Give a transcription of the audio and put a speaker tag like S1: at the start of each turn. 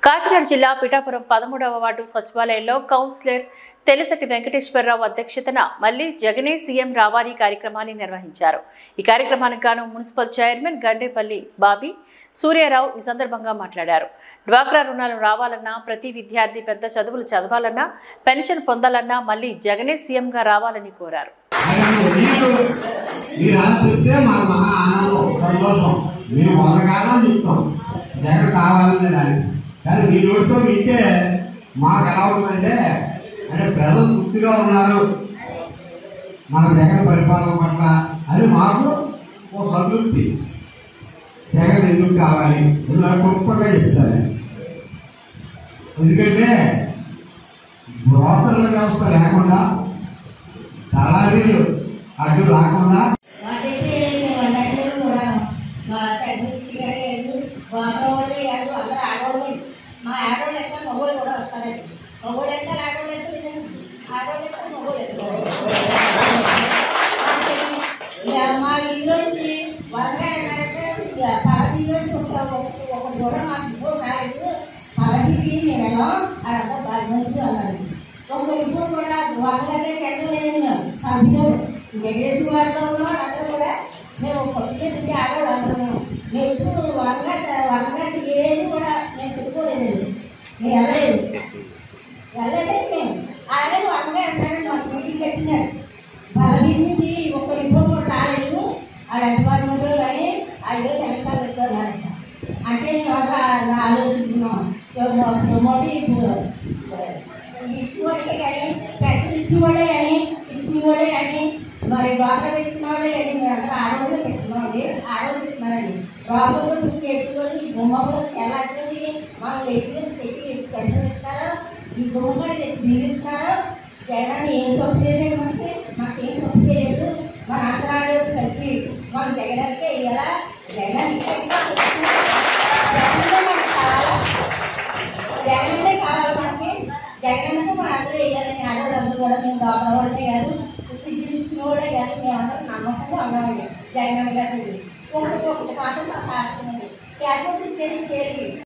S1: కాకినాడ జిల్లా పిఠాపురం పదమూడవ వార్డు సచివాలయంలో కౌన్సిలర్ తెలిసటి వెంకటేశ్వరరావు అధ్యక్షతన మళ్లీ జగనే సీఎం రావాలి కార్యక్రమాన్ని నిర్వహించారు ఈ కార్యక్రమానికి గాను మున్సిపల్ చైర్మన్ గండేపల్లి బాబీ సూర్యారావు ఈ సందర్భంగా మాట్లాడారు డ్వాక్రా రుణాలు రావాలన్నా ప్రతి విద్యార్థి పెద్ద చదువులు చదవాలన్నా పెన్షన్ పొందాలన్నా మళ్లీ జగనే సీఎంగా రావాలని కోరారు
S2: ఆయన మీరు మీరు అని చెప్తే మా మహా ఆనందం సంతోషం మేము వంద కాలం చెప్తాం జగన్ కావాలనే దాన్ని కానీ మీ నోటితో వింటే మాకు ఎలా ఉంటుందంటే అంటే ప్రజలు తృప్తిగా ఉన్నారు మన జగన్ పరిపాలన పట్ల అని మాకు ఓ సంతృప్తి జగన్ ఎందుకు కావాలి ఇలా గొప్పగా చెప్తారు ఎందుకంటే బ్రోకర్ల వ్యవస్థ లేకుండా దళారీలు అడ్డు రాకుండా
S3: మాకైతే మేము అన్నట్లు కూడా మా తండ్రి చికెన్ వాతావరణం కాదు అందరూ ఆడవాళ్ళు మా ఆడవాళ్ళు ఎక్కడ మగవాళ్ళు కూడా వస్తారండి మగవాళ్ళు ఎక్కడ ఆడవాళ్ళు ఎక్కడ ఆడవాళ్ళు ఎక్కడ మగవాళ్ళు ఎక్కడ మా ఇల్లు నుంచి వరగా ఏంటంటే పదహీ నుంచి ఒక ఒక కూడా మాకు ఇప్పుడు నాలుగు పదహీకి నేను వెళ్ళాం అదంతా పది మంది అన్నారు ఒక ఇప్పుడు కూడా వరగానే వెళ్ళలేదు పదిహేను వెంకటేశ్వర వారిలో అందరూ కూడా మేము పొద్దున్న నుంచి ఆడవాళ్ళు అందరూ మేము మేము ఇప్పుడు వరగా వరగా ఏది కూడా నేను చెప్పుకోలేదు నేను వెళ్ళలేదు వెళ్ళలేదు మేము అలాగే వరగా వెళ్తానని మాకు మీటింగ్ పెట్టినాడు పదహీన నుంచి ఒక ఇప్పుడు కూడా రాలేదు ఆ డిపార్ట్మెంట్లో కానీ ఐదో తెలంగాణ ఇస్తున్నారు అంటే నేను ఒక ఆలోచించున్నాం ప్రమోట్ ఇప్పుడు ఇచ్చుకోవడే కానీ పెన్షన్ ఇచ్చుకోవడే కానీ ఇచ్చుకోవడే కానీ మరి బాగా పెట్టుకున్నాడే కానీ మేము అక్కడ ఆడవాళ్ళు పెట్టుకున్నామండి ఆడవాళ్ళు ఇస్తున్నారండి రాబోయే బుక్ వేసుకొని ఈ బొమ్మ కూడా ఎలా వచ్చింది మనం వేసుకొని తెచ్చి పెన్షన్ ఇస్తారు ఈ బొమ్మ కూడా తెచ్చి మీరు ఇస్తున్నారు జగన్ ఏం తప్పు చేశాడు మనకి మాకు ఏం తప్పు చేయలేదు మన అందరూ కలిసి మన జగన్కే ఇలా జగన్ జగన్ మనకు కావాలా జగన్నే కావాలి మనకి జగన్తో మన అందరూ వేయాలని ఆడవాళ్ళు అందరూ కూడా మేము బాగుపడే కాదు పిచ్చి కూడా కాదు మేము అందరూ నమ్మకంగా ఉన్నామండి జగన్ గారు ఒకటి ఒకటి మాత్రం మాకు ఆడుతున్నాండి క్యాష్ చేయాలి